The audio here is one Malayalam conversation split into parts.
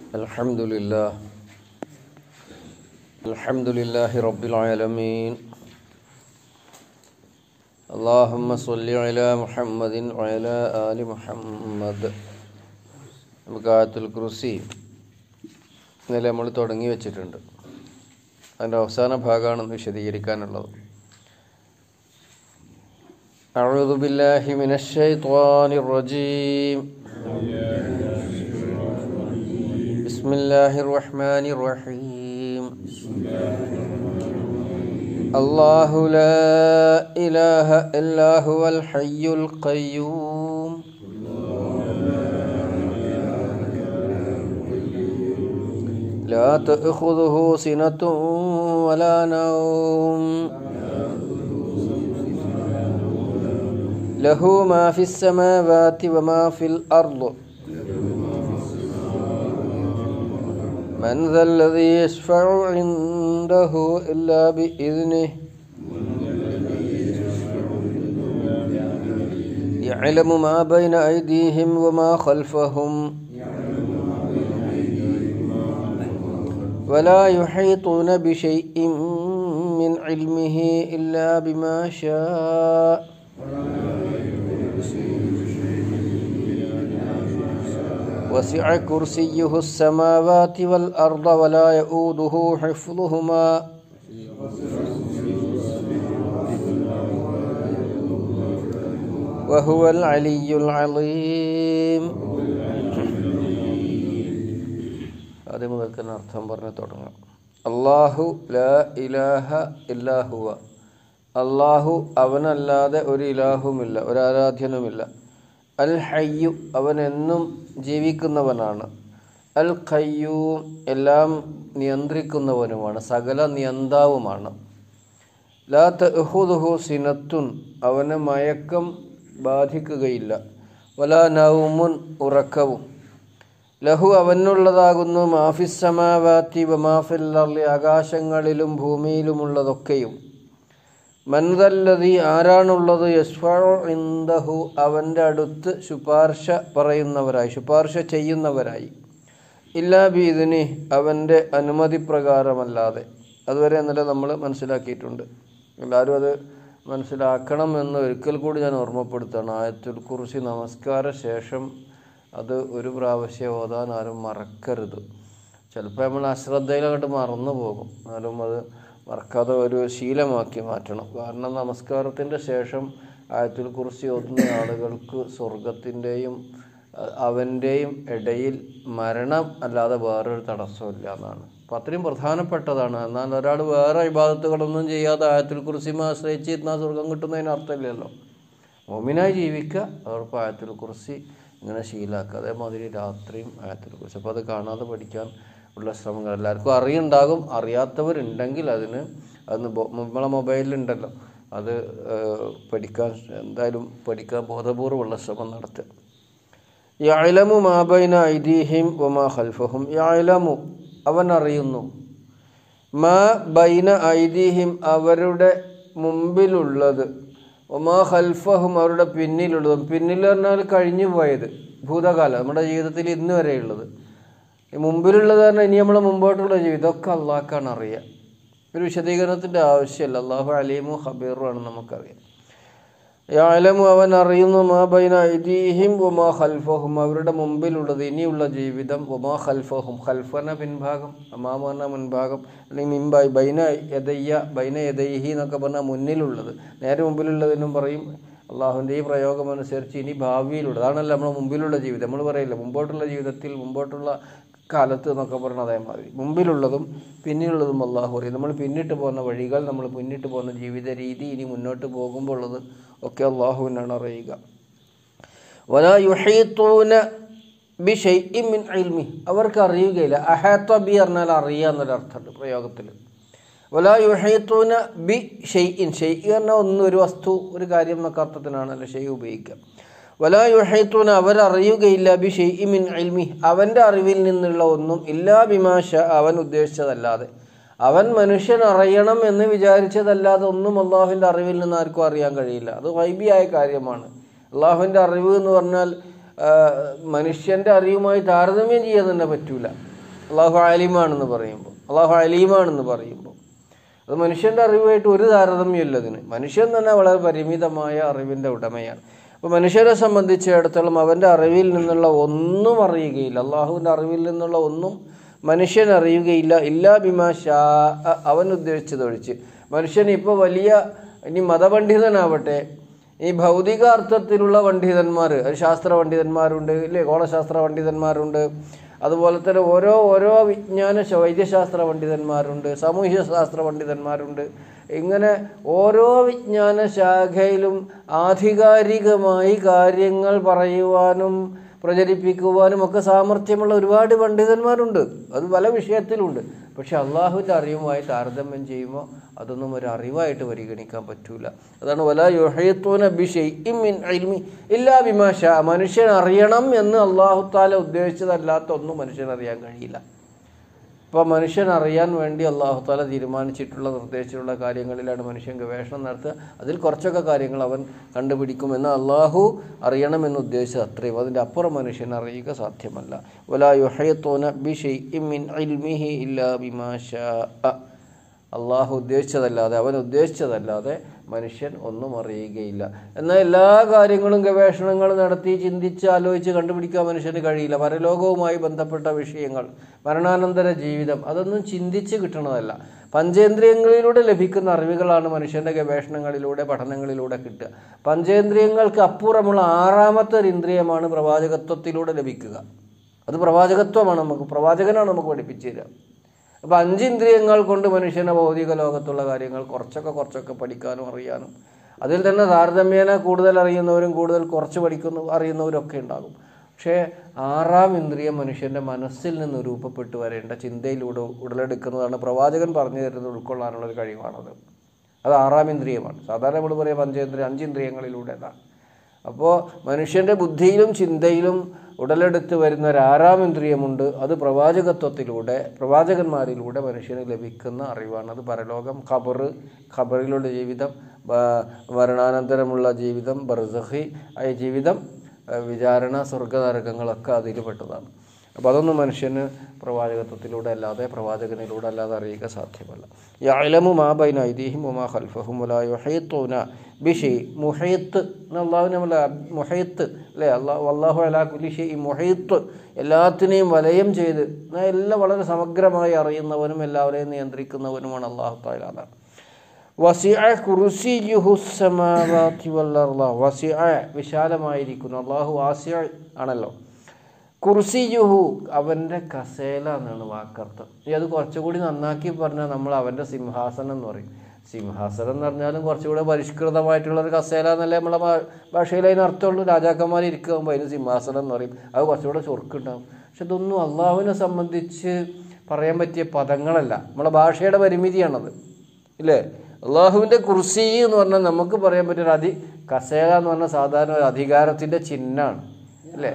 الحمد لله الحمد لله رب العالمين اللهم صل على محمد وعلى آل محمد നമുക്ക് ആയത്തുൽ കുർസി ഇന്നലെ നമ്മൾ തുടങ്ങി വെച്ചിട്ടുണ്ട് അതിൻ്റെ അവസാന ഭാഗമാണ് വിശദീകരിക്കാനുള്ളത് أعوذ بالله من الشيطان الرجيم بسم الله الرحمن الرحيم الله لا إله إلا هو الحي القيوم لا تأخذه سنة ولا نوم له ما في السماوات وما في الأرض من ذا الذي يشفع عنده إلا بإذنه يعلم ما بين أيديهم وما خلفهم ولا يحيطون بشيء من علمه إلا بما شاء وسع كرسيه السماوات والأرض ولا يؤوده حفظهما وهو العلي العظيم ആദ്യം മുതൽ തന്നെ അർത്ഥം പറഞ്ഞ് തുടങ്ങാം അള്ളാഹു ലാ ഇലാഹ ഇല്ലാഹുവ അള്ളാഹു അവനല്ലാതെ ഒരു ഇലാഹുമില്ല ഒരു ആരാധ്യനുമില്ല അൽ ഹയ്യു അവൻ എന്നും ജീവിക്കുന്നവനാണ് അൽ ഖയ്യൂം എല്ലാം നിയന്ത്രിക്കുന്നവനുമാണ് സകല നിയന്താവുമാണ് ലാ തഹുദുഹു സിനത്തുൻ അവന് മയക്കം ബാധിക്കുകയില്ല വലാ നൗമുൻ ഉറക്കവും ലഹു അവനുള്ളതാകുന്നു മാഫിസമാവാത്തി വമാഫില്ലി ആകാശങ്ങളിലും ഭൂമിയിലുമുള്ളതൊക്കെയും മൻതല്ലതി ആരാണുള്ളത് യസ്ഫു ഇന്ദഹു അവൻ്റെ അടുത്ത് ശുപാർശ പറയുന്നവരായി ശുപാർശ ചെയ്യുന്നവരായി ഇല്ലാ ബീദിനി അവൻ്റെ അനുമതി പ്രകാരമല്ലാതെ അതുവരെ ഇന്നലെ നമ്മൾ മനസ്സിലാക്കിയിട്ടുണ്ട് എല്ലാവരും അത് മനസ്സിലാക്കണം എന്ന് ഒരിക്കൽ കൂടി ഞാൻ ഓർമ്മപ്പെടുത്തണം ആയത്തുൽ കുറിച്ച് നമസ്കാര ശേഷം അത് ഒരു പ്രാവശ്യം ഓതാൻ ആരും മറക്കരുത് ചിലപ്പോൾ നമ്മൾ അശ്രദ്ധയിലങ്ങോട്ട് മറന്നു പോകും എന്നാലും അത് മറക്കാതെ ഒരു ശീലമാക്കി മാറ്റണം കാരണം നമസ്കാരത്തിൻ്റെ ശേഷം ആയത്തുൽ കുറിച്ച് ഓതുന്ന ആളുകൾക്ക് സ്വർഗത്തിൻ്റെയും അവൻ്റെയും ഇടയിൽ മരണം അല്ലാതെ വേറൊരു തടസ്സമില്ല എന്നാണ് അപ്പം അത്രയും പ്രധാനപ്പെട്ടതാണ് എന്നാൽ ഒരാൾ വേറെ ഇബാദത്തുകളൊന്നും ചെയ്യാതെ ആയത്തുൽ കുറിസിമ ആശ്രയിച്ച് ഇരുന്നാൽ സ്വർഗം കിട്ടുന്നതിന് അർത്ഥമില്ലല്ലോ മോമിനായി ജീവിക്കുക അതോടൊപ്പം ആയത്തുൽ കുറിസി ഇങ്ങനെ ശീലാക്കുക അതേമാതിരി രാത്രിയും ആയത്തുൽ കുറിച്ച് അപ്പോൾ അത് കാണാതെ പഠിക്കാൻ ഉള്ള ശ്രമങ്ങൾ എല്ലാവർക്കും അറിയുണ്ടാകും അറിയാത്തവരുണ്ടെങ്കിൽ അതിന് അത് നമ്മളെ മൊബൈലിലുണ്ടല്ലോ അത് പഠിക്കാൻ എന്തായാലും പഠിക്കാൻ ബോധപൂർവമുള്ള ശ്രമം നടത്തുക യാലമു മാബൈന ഐദീഹിം വമാ ഖൽഫഹും യാലമു അവൻ അറിയുന്നു മാ ബൈന ഐദീഹിം അവരുടെ മുമ്പിലുള്ളത് ഒമാ ഖൽഫഹും അവരുടെ പിന്നിലുള്ളതും പിന്നിൽ പറഞ്ഞാൽ കഴിഞ്ഞു പോയത് ഭൂതകാലം നമ്മുടെ ജീവിതത്തിൽ ഇന്ന് വരെയുള്ളത് മുമ്പിലുള്ളത് പറഞ്ഞാൽ ഇനി നമ്മൾ മുമ്പോട്ടുള്ള ജീവിതം ഇതൊക്കെ അള്ളാഹ്ക്കാണ് അറിയാം ഒരു വിശദീകരണത്തിൻ്റെ ആവശ്യമില്ല അള്ളാഹു അലീമു ഹബീറും ആണ് നമുക്കറിയാം യാലമു അവൻ അറിയുന്നു മാ ബൈന ഐദീഹിം ഒമാ ഖൽഫഹും അവരുടെ മുമ്പിലുള്ളത് ഇനിയുള്ള ജീവിതം ഒമാ ഖൽഫഹും ഖൽഫന പിൻഭാഗം അമാമന മുൻഭാഗം അല്ലെങ്കിൽ മിൻബായ് ബൈന യദയ്യ ബൈന യദൈഹി എന്നൊക്കെ പറഞ്ഞാൽ മുന്നിലുള്ളത് നേരെ മുമ്പിലുള്ളതിനും പറയും അള്ളാഹുവിൻ്റെ ഈ പ്രയോഗം അനുസരിച്ച് ഇനി ഭാവിയിലുള്ളത് അതാണല്ലോ നമ്മുടെ മുമ്പിലുള്ള ജീവിതം നമ്മൾ പറയില്ല മുമ്പോട്ടുള്ള ജീവിതത്തിൽ മുമ്പോട്ടുള്ള കാലത്ത് എന്നൊക്കെ പറഞ്ഞ അതേമാതിരി മുമ്പിലുള്ളതും പിന്നിലുള്ളതും അള്ളാഹു പറയും നമ്മൾ പിന്നിട്ട് പോകുന്ന വഴികൾ നമ്മൾ പിന്നിട്ട് പോകുന്ന ജീവിത രീതി ഇനി മുന്നോട്ട് പോകുമ്പോൾ ഉള്ളത് ഒക്കെ അള്ളാഹുവിനാണ് അറിയുക വലാ യുഹീത്തൂന ബി ഷെയ്ഇ മിൻ ഇൽമി അവർക്ക് അറിയുകയില്ല അഹാത്ത ബി പറഞ്ഞാൽ അറിയുക എന്നൊരർത്ഥമുണ്ട് പ്രയോഗത്തിൽ വലാ യുഹീത്തൂന ബി ഷെയ്ഇൻ ഷെയ് പറഞ്ഞാൽ ഒന്ന് ഒരു വസ്തു ഒരു കാര്യം എന്നൊക്കെ അർത്ഥത്തിനാണല്ലോ ഷെയ് ഉപയോഗിക്കുക വലാ യുഹൈത്തൂന അവരറിയുകയില്ല ബി ഷെയ് മിൻ ഇൽമി അവൻ്റെ അറിവിൽ നിന്നുള്ള ഒന്നും ഇല്ലാ ബിമാഷ അവൻ ഉദ്ദേശിച്ചതല്ലാതെ അവൻ മനുഷ്യൻ അറിയണം എന്ന് വിചാരിച്ചതല്ലാതെ ഒന്നും അള്ളാഹുവിൻ്റെ അറിവിൽ നിന്ന് ആർക്കും അറിയാൻ കഴിയില്ല അത് വൈബിയായ കാര്യമാണ് അള്ളാഹുവിൻ്റെ അറിവ് എന്ന് പറഞ്ഞാൽ ആ, മനുഷ്യൻ്റെ അറിവുമായി താരതമ്യം ചെയ്യാൻ തന്നെ പറ്റൂല അള്ളാഹു അലീമാണെന്ന് പറയുമ്പോൾ അള്ളാഹു അലീമാണെന്ന് പറയുമ്പോൾ അത് മനുഷ്യൻ്റെ അറിവുമായിട്ട് ഒരു താരതമ്യമില്ല അതിന് മനുഷ്യൻ തന്നെ വളരെ പരിമിതമായ അറിവിൻ്റെ ഉടമയാണ് അപ്പോൾ മനുഷ്യരെ സംബന്ധിച്ചിടത്തോളം അവൻ്റെ അറിവിൽ നിന്നുള്ള ഒന്നും അറിയുകയില്ല അള്ളാഹുവിൻ്റെ അറിവിൽ നിന്നുള്ള ഒന്നും മനുഷ്യൻ അറിയുകയില്ല ഇല്ലാ ബിമാഷാ അവൻ ഉദ്ദേശിച്ചതൊഴിച്ച് മനുഷ്യൻ ഇപ്പോൾ വലിയ ഇനി മതപണ്ഡിതനാവട്ടെ ഈ ഭൗതിക അർത്ഥത്തിലുള്ള പണ്ഡിതന്മാർ അത് ശാസ്ത്ര പണ്ഡിതന്മാരുണ്ട് ഇല്ലേ ഗോളശാസ്ത്ര പണ്ഡിതന്മാരുണ്ട് അതുപോലെ തന്നെ ഓരോ ഓരോ വിജ്ഞാന ശ- വൈദ്യശാസ്ത്ര പണ്ഡിതന്മാരുണ്ട് സാമൂഹ്യ ശാസ്ത്ര പണ്ഡിതന്മാരുണ്ട് ഇങ്ങനെ ഓരോ വിജ്ഞാന ശാഖയിലും ആധികാരികമായി കാര്യങ്ങൾ പറയുവാനും പ്രചരിപ്പിക്കുവാനും ഒക്കെ സാമർഥ്യമുള്ള ഒരുപാട് പണ്ഡിതന്മാരുണ്ട് അത് പല വിഷയത്തിലുണ്ട് പക്ഷെ അള്ളാഹുവിൻ്റെ അറിവുമായി താരതമ്യം ചെയ്യുമ്പോൾ അതൊന്നും ഒരു അറിവായിട്ട് പരിഗണിക്കാൻ പറ്റൂല അതാണ് വല യുഹയത്തോന ബിഷൈഇം മിൻ ഇൽമി ഇല്ലാ ബിമാഷ മനുഷ്യൻ അറിയണം എന്ന് അള്ളാഹു താല ഉദ്ദേശിച്ചതല്ലാത്ത ഒന്നും മനുഷ്യൻ അറിയാൻ കഴിയില്ല ഇപ്പോൾ മനുഷ്യൻ അറിയാൻ വേണ്ടി അള്ളാഹു താല തീരുമാനിച്ചിട്ടുള്ള നിർദ്ദേശിച്ചിട്ടുള്ള കാര്യങ്ങളിലാണ് മനുഷ്യൻ ഗവേഷണം നടത്തുക അതിൽ കുറച്ചൊക്കെ കാര്യങ്ങൾ അവൻ കണ്ടുപിടിക്കുമെന്ന് അള്ളാഹു അറിയണമെന്ന് ഉദ്ദേശിച്ചത് അത്രയും അതിൻ്റെ അപ്പുറം മനുഷ്യൻ അറിയുക സാധ്യമല്ല വലാ യുഹയത്തോന ബിഷൈഇം മിൻ ഇൽമിഹി ഇല്ലാ ബിമാഷാ അള്ളാഹു ഉദ്ദേശിച്ചതല്ലാതെ അവൻ ഉദ്ദേശിച്ചതല്ലാതെ മനുഷ്യൻ ഒന്നും അറിയുകയില്ല എന്നാൽ എല്ലാ കാര്യങ്ങളും ഗവേഷണങ്ങൾ നടത്തി ചിന്തിച്ച് ആലോചിച്ച് കണ്ടുപിടിക്കാൻ മനുഷ്യന് കഴിയില്ല പരലോകവുമായി ബന്ധപ്പെട്ട വിഷയങ്ങൾ മരണാനന്തര ജീവിതം അതൊന്നും ചിന്തിച്ച് കിട്ടണതല്ല പഞ്ചേന്ദ്രിയങ്ങളിലൂടെ ലഭിക്കുന്ന അറിവുകളാണ് മനുഷ്യൻ്റെ ഗവേഷണങ്ങളിലൂടെ പഠനങ്ങളിലൂടെ കിട്ടുക പഞ്ചേന്ദ്രിയങ്ങൾക്ക് അപ്പുറമുള്ള ആറാമത്തെ ഒരു ഇന്ദ്രിയമാണ് പ്രവാചകത്വത്തിലൂടെ ലഭിക്കുക അത് പ്രവാചകത്വമാണ് നമുക്ക് പ്രവാചകനാണ് നമുക്ക് പഠിപ്പിച്ചു തരിക അപ്പോൾ അഞ്ച് ഇന്ദ്രിയങ്ങൾ കൊണ്ട് മനുഷ്യനെ ഭൗതിക ലോകത്തുള്ള കാര്യങ്ങൾ കുറച്ചൊക്കെ കുറച്ചൊക്കെ പഠിക്കാനും അറിയാനും അതിൽ തന്നെ താരതമ്യേന കൂടുതൽ അറിയുന്നവരും കൂടുതൽ കുറച്ച് പഠിക്കുന്ന അറിയുന്നവരും ഒക്കെ ഉണ്ടാകും പക്ഷേ ആറാം ഇന്ദ്രിയം മനുഷ്യൻ്റെ മനസ്സിൽ നിന്ന് രൂപപ്പെട്ടു വരേണ്ട ചിന്തയിലൂടെ ഉടലെടുക്കുന്നതാണ് പ്രവാചകൻ പറഞ്ഞു തരുന്നത് ഉൾക്കൊള്ളാനുള്ള ഒരു കഴിവാണത് അത് ആറാം ഇന്ദ്രിയമാണ് സാധാരണ നമ്മൾ പറയാം പഞ്ചേന്ദ്രിയം അഞ്ചിന്ദ്രിയങ്ങളിലൂടെ എന്നാണ് അപ്പോൾ മനുഷ്യൻ്റെ ബുദ്ധിയിലും ചിന്തയിലും ഉടലെടുത്ത് വരുന്ന ഒരു ആറാം ഇന്ദ്രിയമുണ്ട് അത് പ്രവാചകത്വത്തിലൂടെ പ്രവാചകന്മാരിലൂടെ മനുഷ്യന് ലഭിക്കുന്ന അറിവാണ് അത് പരലോകം ഖബർ ഖബറിലുള്ള ജീവിതം ബ- മരണാനന്തരമുള്ള ജീവിതം ബർസഹി ആയ ജീവിതം ഏഹ് വിചാരണ സ്വർഗനരകങ്ങളൊക്കെ അതിൽ പെട്ടതാണ് അപ്പോൾ അതൊന്നും മനുഷ്യന് പ്രവാചകത്വത്തിലൂടെ അല്ലാതെ പ്രവാചകനിലൂടെ അല്ലാതെ അറിയുക സാധ്യമല്ല യഅലമു മാ ബൈന ഐദീഹിം വമാ ഖൽഫഹും വലാ യുഹീത്തൂന ബിഷൈ മുഹീത്ത് അള്ളാഹു നമ്മൾ മുഹീത്ത് അല്ലേ അള്ളാഹു അള്ളാഹു അലാ കുലി ഷൈ മുഹീത്ത് എല്ലാത്തിനെയും വലയം ചെയ്ത് എന്നാൽ എല്ലാം വളരെ സമഗ്രമായി അറിയുന്നവനും എല്ലാവരെയും നിയന്ത്രിക്കുന്നവനുമാണ് അള്ളാഹു താല അതാണ് വസിഅ കുർസിയുഹു സമാവാതി വല്ലർള വസിഅ വിശാലമായിരിക്കുന്നു അള്ളാഹു വാസിഅ ആണല്ലോ കുർസിയുഹു അവൻ്റെ കസേല എന്നാണ് വാക്കർത്ഥം ഇനി അത് കുറച്ചുകൂടി നന്നാക്കി പറഞ്ഞാൽ നമ്മൾ അവൻ്റെ സിംഹാസനം എന്ന് പറയും സിംഹാസനം എന്ന് പറഞ്ഞാലും കുറച്ചുകൂടെ പരിഷ്കൃതമായിട്ടുള്ള ഒരു കസേല എന്നല്ലേ നമ്മളെ ഭാ- ഭാഷയിൽ അതിന് അർത്ഥമുള്ളൂ രാജാക്കന്മാർ ഇരിക്കുമ്പോൾ അതിന് സിംഹാസനം എന്ന് പറയും അത് കുറച്ചുകൂടെ ചൊറുക്കുണ്ടാവും പക്ഷെ ഇതൊന്നും അള്ളാഹുവിനെ സംബന്ധിച്ച് പറയാൻ പറ്റിയ പദങ്ങളല്ല നമ്മളെ ഭാഷയുടെ പരിമിതിയാണത് ഇല്ലേ അള്ളാഹുവിൻ്റെ കുർസി എന്ന് പറഞ്ഞാൽ നമുക്ക് പറയാൻ പറ്റിയ ഒരു അധി കസേല എന്ന് പറഞ്ഞാൽ സാധാരണ ഒരു അധികാരത്തിൻ്റെ ചിഹ്നമാണ് അല്ലേ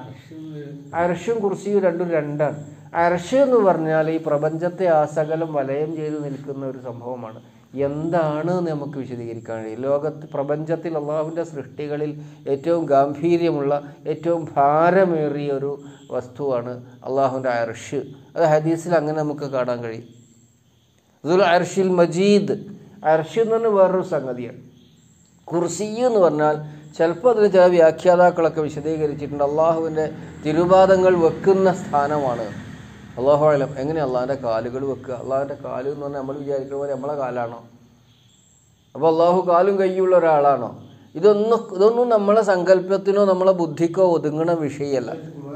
അർഷും കുർസിയും രണ്ടും രണ്ടാണ് അർഷ് എന്ന് പറഞ്ഞാൽ ഈ പ്രപഞ്ചത്തെ ആസകലം വലയം ചെയ്ത് നിൽക്കുന്ന ഒരു സംഭവമാണ് എന്താണ് എന്ന് നമുക്ക് വിശദീകരിക്കാൻ കഴിയും ലോകത്ത് പ്രപഞ്ചത്തിൽ അള്ളാഹുവിൻ്റെ സൃഷ്ടികളിൽ ഏറ്റവും ഗാംഭീര്യമുള്ള ഏറ്റവും ഭാരമേറിയ ഒരു വസ്തുവാണ് അള്ളാഹുവിൻ്റെ അർഷ് അത് ഹദീസിൽ അങ്ങനെ നമുക്ക് കാണാൻ കഴിയും ദുൽ അർഷിൽ മജീദ് അർഷ് എന്ന് പറഞ്ഞാൽ വേറൊരു സംഗതിയാണ് കുർസി എന്ന് പറഞ്ഞാൽ ചിലപ്പോൾ അതിന് ചില വ്യാഖ്യാതാക്കളൊക്കെ വിശദീകരിച്ചിട്ടുണ്ട് അള്ളാഹുവിൻ്റെ തിരുപാദങ്ങൾ വെക്കുന്ന സ്ഥാനമാണ് അള്ളാഹു അലം എങ്ങനെ അള്ളാഹിൻ്റെ കാലുകൾ വെക്കുക അള്ളാഹിൻ്റെ കാല് എന്ന് പറഞ്ഞാൽ നമ്മൾ വിചാരിക്കുന്ന പോലെ നമ്മളെ കാലാണോ അപ്പോൾ അള്ളാഹു കാലും കൈയുള്ള ഒരാളാണോ ഇതൊന്നും ഇതൊന്നും നമ്മളെ സങ്കല്പത്തിനോ നമ്മളെ ബുദ്ധിക്കോ ഒതുങ്ങണ വിഷയമല്ല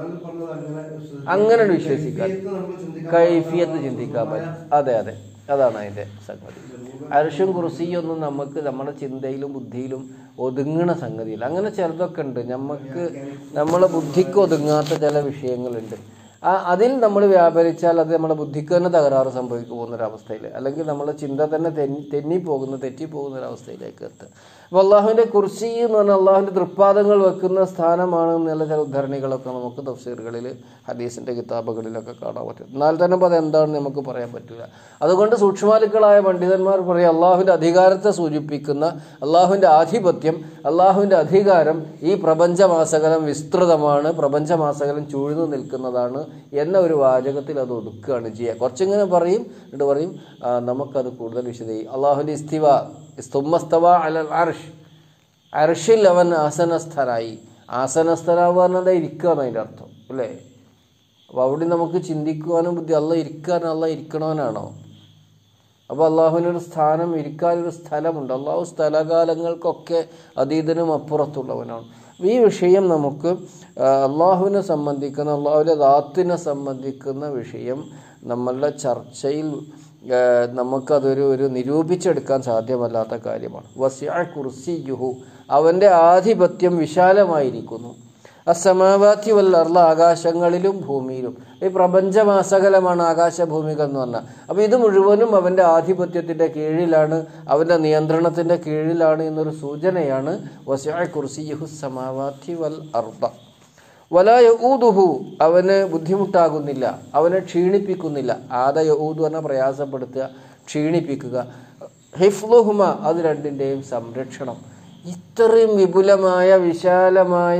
അങ്ങനെ വിശ്വസിക്കാൻ കൈഫിയത്ത് ചിന്തിക്കാൻ പറ്റും അതെ അതെ അതാണ് അതിൻ്റെ സംഗതി അർഷും കുർസിയൊന്നും നമുക്ക് നമ്മുടെ ചിന്തയിലും ബുദ്ധിയിലും ഒതുങ്ങണ സംഗതിയില്ല അങ്ങനെ ചിലതൊക്കെ ഉണ്ട് നമുക്ക് നമ്മളെ ബുദ്ധിക്ക് ഒതുങ്ങാത്ത ചില വിഷയങ്ങളുണ്ട് ആ അതിൽ നമ്മൾ വ്യാപരിച്ചാൽ അത് നമ്മുടെ ബുദ്ധിക്ക് തന്നെ തകരാറ് സംഭവിക്കും പോകുന്ന ഒരവസ്ഥയിൽ അല്ലെങ്കിൽ നമ്മളെ ചിന്ത തന്നെ തെന്നി തെന്നിപ്പോകുന്ന തെറ്റിപ്പോകുന്ന ഒരവസ്ഥയിലേക്ക് എത്തുക അപ്പോൾ അള്ളാഹുവിൻ്റെ കുർസി എന്ന് പറഞ്ഞാൽ അള്ളാഹുവിൻ്റെ തൃപ്പാദങ്ങൾ വെക്കുന്ന സ്ഥാനമാണ് എന്നുള്ള ചില ഉദ്ധരണികളൊക്കെ നമുക്ക് തഫ്സീറുകളിൽ ഹദീസിൻ്റെ കിതാബുകളിലൊക്കെ കാണാൻ പറ്റും എന്നാൽ തന്നെ അപ്പോൾ അതെന്താണെന്ന് നമുക്ക് പറയാൻ പറ്റില്ല അതുകൊണ്ട് സൂക്ഷ്മാലുക്കളായ പണ്ഡിതന്മാർ പറയും അള്ളാഹുവിൻ്റെ അധികാരത്തെ സൂചിപ്പിക്കുന്ന അള്ളാഹുവിൻ്റെ ആധിപത്യം അള്ളാഹുവിൻ്റെ അധികാരം ഈ പ്രപഞ്ചമാസകലം വിസ്തൃതമാണ് പ്രപഞ്ചമാസകലം ചൂഴ്ന്നു നിൽക്കുന്നതാണ് എന്ന ഒരു വാചകത്തിൽ അത് ഒതുക്കുകയാണ് ചെയ്യുക കുറച്ചിങ്ങനെ പറയും എന്നിട്ട് പറയും ആ, നമുക്കത് കൂടുതൽ വിശദീ അള്ളാഹുവിൻ്റെ ഇസ്തിവ സ്തുമ്മസ്തവ അലൽ അർഷ് അർഷിൽ അവൻ ആസനസ്ഥനായി ആസനസ്ഥനാവുക പറഞ്ഞാൽ ഇരിക്കുക എന്ന് അതിൻ്റെ അർത്ഥം അല്ലേ അപ്പോൾ അവിടെ നമുക്ക് ചിന്തിക്കുവാനും ബുദ്ധി അല്ല ഇരിക്കാൻ അല്ല ഇരിക്കണവനാണോ അപ്പോൾ അള്ളാഹുവിനൊരു സ്ഥാനം ഇരിക്കാനൊരു സ്ഥലമുണ്ട് അള്ളാഹു സ്ഥലകാലങ്ങൾക്കൊക്കെ അതീതനും അപ്പുറത്തുള്ളവനാണ് ഈ വിഷയം നമുക്ക് ആ, അള്ളാഹുവിനെ സംബന്ധിക്കുന്ന അള്ളാഹുവിൻ്റെ ദാത്തിനെ സംബന്ധിക്കുന്ന വിഷയം നമ്മളുടെ ചർച്ചയിൽ ആ, നമുക്കതൊരു ഒരു നിരൂപിച്ചെടുക്കാൻ സാധ്യമല്ലാത്ത കാര്യമാണ് വസ്യ കുർസി യുഹു അവൻ്റെ ആധിപത്യം വിശാലമായിരിക്കുന്നു അസമാവാത്തി വല്ലർല ആകാശങ്ങളിലും ഭൂമിയിലും ഈ പ്രപഞ്ചമാസകലമാണ് ആകാശഭൂമികൾ എന്ന് പറഞ്ഞാൽ അപ്പോൾ ഇത് മുഴുവനും അവൻ്റെ ആധിപത്യത്തിൻ്റെ കീഴിലാണ് അവൻ്റെ നിയന്ത്രണത്തിൻ്റെ കീഴിലാണ് എന്നൊരു സൂചനയാണ് വസ്യ കുർസിയുഹു സമാവാത്തി വൽ അർദ വല യഊദുഹു അവന് ബുദ്ധിമുട്ടാകുന്നില്ല അവനെ ക്ഷീണിപ്പിക്കുന്നില്ല ആദ യഊദ് പറഞ്ഞാൽ പ്രയാസപ്പെടുത്തുക ക്ഷീണിപ്പിക്കുക ഹിഫ്ലുഹുമ അത് രണ്ടിൻ്റെയും സംരക്ഷണം ഇത്രയും വിപുലമായ വിശാലമായ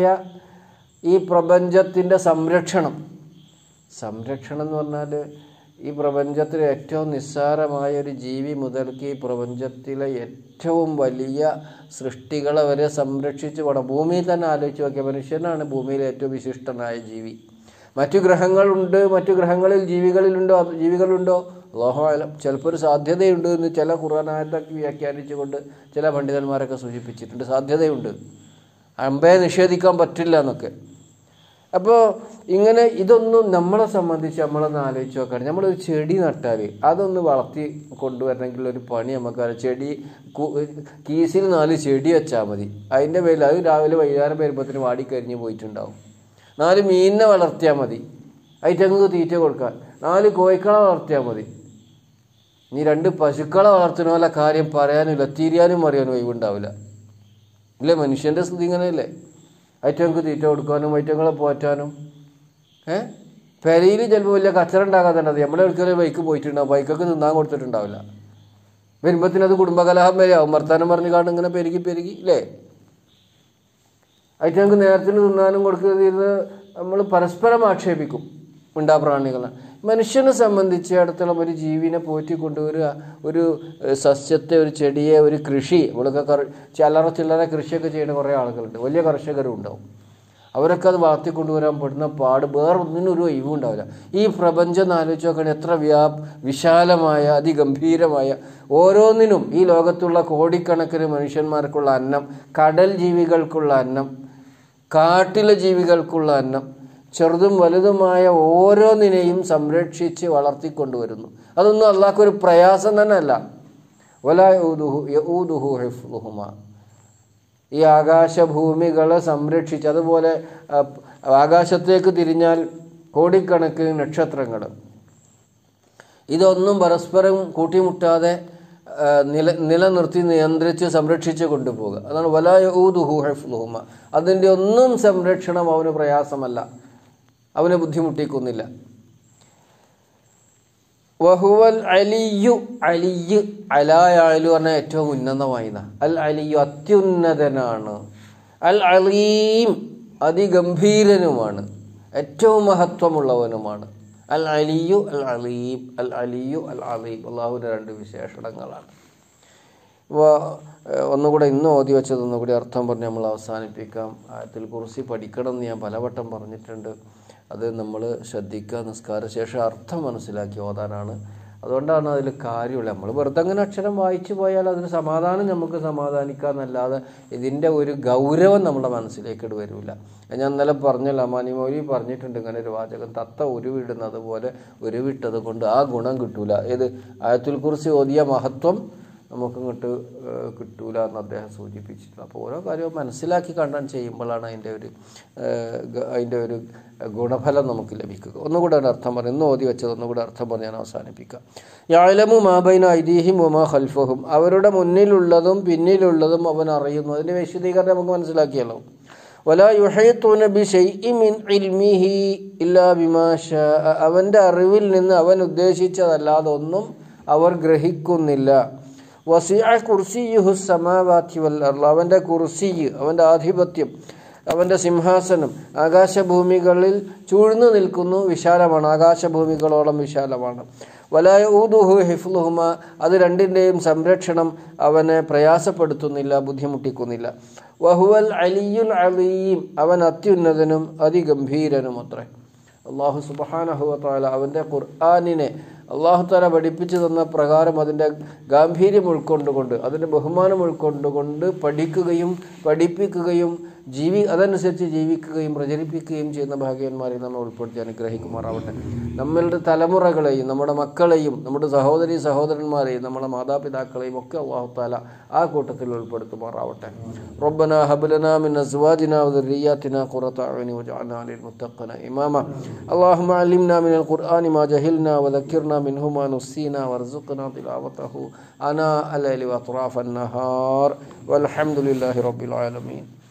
ഈ പ്രപഞ്ചത്തിൻ്റെ സംരക്ഷണം സംരക്ഷണം എന്ന് പറഞ്ഞാൽ ഈ പ്രപഞ്ചത്തിലെ ഏറ്റവും നിസ്സാരമായ ഒരു ജീവി മുതൽക്ക് ഈ പ്രപഞ്ചത്തിലെ ഏറ്റവും വലിയ സൃഷ്ടികളെ വരെ സംരക്ഷിച്ച് പോകണം ഭൂമിയിൽ തന്നെ ആലോചിച്ച് നോക്കിയ മനുഷ്യനാണ് ഭൂമിയിലെ ഏറ്റവും വിശിഷ്ടനായ ജീവി മറ്റു ഗ്രഹങ്ങളുണ്ട് മറ്റു ഗ്രഹങ്ങളിൽ ജീവികളിലുണ്ടോ അത് ജീവികളുണ്ടോ ലോഹം ചിലപ്പോൾ ഒരു സാധ്യതയുണ്ട് എന്ന് ചില ഖുർആാനായത്തൊക്കെ വ്യാഖ്യാനിച്ചുകൊണ്ട് ചില പണ്ഡിതന്മാരൊക്കെ സൂചിപ്പിച്ചിട്ടുണ്ട് സാധ്യതയുണ്ട് അമ്പയെ നിഷേധിക്കാൻ പറ്റില്ല എന്നൊക്കെ അപ്പോൾ ഇങ്ങനെ ഇതൊന്നും നമ്മളെ സംബന്ധിച്ച് നമ്മളൊന്ന് ആലോചിച്ച് നോക്കുകയാണ് നമ്മളൊരു ചെടി നട്ടാൽ അതൊന്ന് വളർത്തി കൊണ്ടുവരണമെങ്കിൽ ഒരു പണി നമുക്കറിയാം ചെടി കു- കീസിൽ നാല് ചെടി വെച്ചാൽ മതി അതിൻ്റെ പേരിൽ അത് രാവിലെ വൈകുന്നേരം വരുമ്പോഴത്തേന് വാടിക്കരിഞ്ഞ് പോയിട്ടുണ്ടാവും നാല് മീനിനെ വളർത്തിയാൽ മതി അതിറ്റങ്ങൾക്ക് തീറ്റ കൊടുക്കാൻ നാല് കോഴിക്കളെ വളർത്തിയാൽ മതി ഇനി രണ്ട് പശുക്കളെ വളർത്തുന്ന പോലെ കാര്യം പറയാനില്ല തിരിയാനും അറിയാനും ഒഴിവുണ്ടാവില്ല ഇല്ലേ മനുഷ്യൻ്റെ സ്ഥിതി ഇങ്ങനെയല്ലേ ഐറ്റങ്ങൾക്ക് തീറ്റ കൊടുക്കാനും ഐറ്റങ്ങളെ പോറ്റാനും ഏ പെരയിൽ ചിലപ്പോൾ വലിയ കച്ചറ ഉണ്ടാകാത്തുണ്ടത് നമ്മളെ ഒരിക്കലും ബൈക്ക് പോയിട്ടുണ്ടാവും ബൈക്കൊക്കെ തിന്നാൻ കൊടുത്തിട്ടുണ്ടാവില്ല വരുമ്പത്തിനത് കുടുംബകലഹം വരെ ആവും വർത്താനം പറഞ്ഞു കാണും ഇങ്ങനെ പെരുകി പെരുകി ഇല്ലേ ഐറ്റങ്ങൾക്ക് നേരത്തിന് തിന്നാനും കൊടുക്കുന്നത് നമ്മൾ പരസ്പരം ആക്ഷേപിക്കും ഉണ്ടാ പ്രാണികളെ മനുഷ്യനെ സംബന്ധിച്ചിടത്തോളം ഒരു ജീവിനെ പോറ്റി കൊണ്ടുവരിക ഒരു ഏഹ്, സസ്യത്തെ ഒരു ചെടിയെ ഒരു കൃഷി നമ്മളൊക്കെ കർ ചില്ലറ ചില്ലറ കൃഷിയൊക്കെ ചെയ്യുന്ന കുറേ ആളുകളുണ്ട് വലിയ കർഷകരും ഉണ്ടാവും അവരൊക്കെ അത് വളർത്തിക്കൊണ്ടുവരാൻ പെടുന്ന പാട് വേറൊന്നിനും ഒരു ഒഴിവും ഉണ്ടാവില്ല ഈ പ്രപഞ്ചം എന്ന് ആലോചിച്ച് നോക്കുകയാണെങ്കിൽ എത്ര വ്യാ വിശാലമായ അതിഗംഭീരമായ ഓരോന്നിനും ഈ ലോകത്തുള്ള കോടിക്കണക്കിന് മനുഷ്യന്മാർക്കുള്ള അന്നം കടൽ ജീവികൾക്കുള്ള അന്നം കാട്ടിലെ ജീവികൾക്കുള്ള അന്നം ചെറുതും വലുതുമായ ഓരോന്നിനെയും സംരക്ഷിച്ച് വളർത്തിക്കൊണ്ടുവരുന്നു അതൊന്നും അള്ളാഹ്ക്കൊരു പ്രയാസം തന്നെ അല്ല വലായൂദുഹു യഊദുഹു ഹിഫ്ലുഹുമ ഈ ആകാശഭൂമികളെ സംരക്ഷിച്ച് അതുപോലെ ആ, ആകാശത്തേക്ക് തിരിഞ്ഞാൽ കോടിക്കണക്കിന് നക്ഷത്രങ്ങൾ ഇതൊന്നും പരസ്പരം കൂട്ടിമുട്ടാതെ ആ, നില നിലനിർത്തി നിയന്ത്രിച്ച് സംരക്ഷിച്ച് കൊണ്ടുപോകുക അതാണ് വലായ ഊദുഹു ഹെഫ്ലുഹുമ അതിൻ്റെ ഒന്നും സംരക്ഷണം അവന് പ്രയാസമല്ല അവനെ ബുദ്ധിമുട്ടിക്കുന്നില്ല വഹുവൽ അലിയു അലിയ് അലായാലു പറഞ്ഞാൽ ഏറ്റവും ഉന്നതമായിന്ന അൽ അലിയു അത്യുന്നതനാണ് അൽ അലീം അതിഗംഭീരനുമാണ് ഏറ്റവും മഹത്വമുള്ളവനുമാണ് അൽ അലിയു അൽ അലീം അൽ അലിയു അൽ അലീം അള്ളാഹുവിൻ്റെ രണ്ട് വിശേഷണങ്ങളാണ് അപ്പോൾ ഒന്നുകൂടെ ഇന്ന് ഓതി വെച്ചത് ഒന്നുകൂടി അർത്ഥം പറഞ്ഞ് നമ്മൾ അവസാനിപ്പിക്കാം ആയത്തിൽ കുറിച്ച് പഠിക്കണം എന്ന് ഞാൻ പലവട്ടം പറഞ്ഞിട്ടുണ്ട് അത് നമ്മൾ ശ്രദ്ധിക്കുക നിസ്കാര ശേഷം അർത്ഥം മനസ്സിലാക്കി ഓതാനാണ് അതുകൊണ്ടാണ് അതിൽ കാര്യമുള്ളത് നമ്മൾ വെറുതെ അങ്ങനെ അക്ഷരം വായിച്ചു പോയാൽ അതിന് സമാധാനം നമുക്ക് സമാധാനിക്കാന്നല്ലാതെ ഇതിൻ്റെ ഒരു ഗൗരവം നമ്മുടെ മനസ്സിലേക്ക് വരില്ല ഞാൻ ഇന്നലെ പറഞ്ഞല്ലോ അമാനിമൗലി പറഞ്ഞിട്ടുണ്ട് ഇങ്ങനെ ഒരു വാചകം തത്ത ഉരുവിടുന്നത് പോലെ ഉരുവിട്ടത് കൊണ്ട് ആ ഗുണം കിട്ടൂല ഏത് ആയത്തുൽ കുറിച്ച് ഓതിയ മഹത്വം നമുക്ക് ഇങ്ങോട്ട് ഏഹ്, കിട്ടൂല എന്ന് അദ്ദേഹം സൂചിപ്പിച്ചിട്ടുണ്ട് അപ്പോൾ ഓരോ കാര്യവും മനസ്സിലാക്കി കണ്ടാൻ ചെയ്യുമ്പോഴാണ് അതിൻ്റെ ഒരു ഏഹ്, ഗ- അതിൻ്റെ ഒരു ഗുണഫലം നമുക്ക് ലഭിക്കുക ഒന്നുകൂടെ ഒരു അർത്ഥം പറഞ്ഞു ഇന്ന് ഓതി വെച്ചത് ഒന്നുകൂടെ അർത്ഥം പറഞ്ഞ് ഞാൻ അവസാനിപ്പിക്കാം യാലമു മാബൈന ഐദീഹിം ഉമാ ഖൽഫഹും അവരുടെ മുന്നിലുള്ളതും പിന്നിലുള്ളതും അവൻ അറിയുന്നു അതിൻ്റെ വിശദീകരണം നമുക്ക് മനസ്സിലാക്കിയല്ലോ വലാ യുഹൈത്തൂന ബിശൈഇ മിൻ ഇൽമിഹി ഇല്ലാ ബിമാ ശാ അവൻ്റെ അറിവിൽ നിന്ന് അവൻ ഉദ്ദേശിച്ചതല്ലാതെ ഒന്നും അവർ ഗ്രഹിക്കുന്നില്ല വസിഅ കുർസിയുഹു സമാവാത്തി വൽ അർള് അവൻ്റെ കുർസി അവൻ്റെ ആധിപത്യം അവൻ്റെ സിംഹാസനം ആകാശഭൂമികളിൽ ചൂഴ്ന്നു നിൽക്കുന്നു വിശാലമാണ് ആകാശഭൂമികളോളം വിശാലമാണ് വലായ ഊദുഹു ഹിഫ്ലുഹുമ അത് രണ്ടിൻ്റെയും സംരക്ഷണം അവനെ പ്രയാസപ്പെടുത്തുന്നില്ല ബുദ്ധിമുട്ടിക്കുന്നില്ല വഹുവൽ അലിയുൽ അലീം അവൻ അത്യുന്നതനും അതിഗംഭീരനും അത്രേ അള്ളാഹു സുബാനഹുവത്താല അവൻ്റെ ഖുർആാനിനെ അള്ളാഹു താല പഠിപ്പിച്ചു തന്ന പ്രകാരം അതിൻ്റെ ഗാംഭീര്യം ഉൾക്കൊണ്ടുകൊണ്ട് അതിൻ്റെ ബഹുമാനം ഉൾക്കൊണ്ടുകൊണ്ട് പഠിക്കുകയും പഠിപ്പിക്കുകയും ജീവി അതനുസരിച്ച് ജീവിക്കുകയും പ്രചരിപ്പിക്കുകയും ചെയ്യുന്ന ഭാഗ്യന്മാരെ നമ്മൾ ഉൾപ്പെടുത്തി അനുഗ്രഹിക്കുമാറാവട്ടെ നമ്മളുടെ തലമുറകളെയും നമ്മുടെ മക്കളെയും നമ്മുടെ സഹോദരി സഹോദരന്മാരെയും നമ്മുടെ മാതാപിതാക്കളെയും ഒക്കെ അള്ളാഹു താല ആ കൂട്ടത്തിൽ ഉൾപ്പെടുത്തുമാറാവട്ടെ റബ്ബന ഹബലന മിൻ അസ്വാജിന വذرياتنا قرة أعين واجعلنا للمتقين إماما اللهم علمنا من القرآن ما جهلنا وذكرنا منه ما نسينا وارزقنا تلاوته أنا الليل وأطراف النهار والحمد لله رب العالمين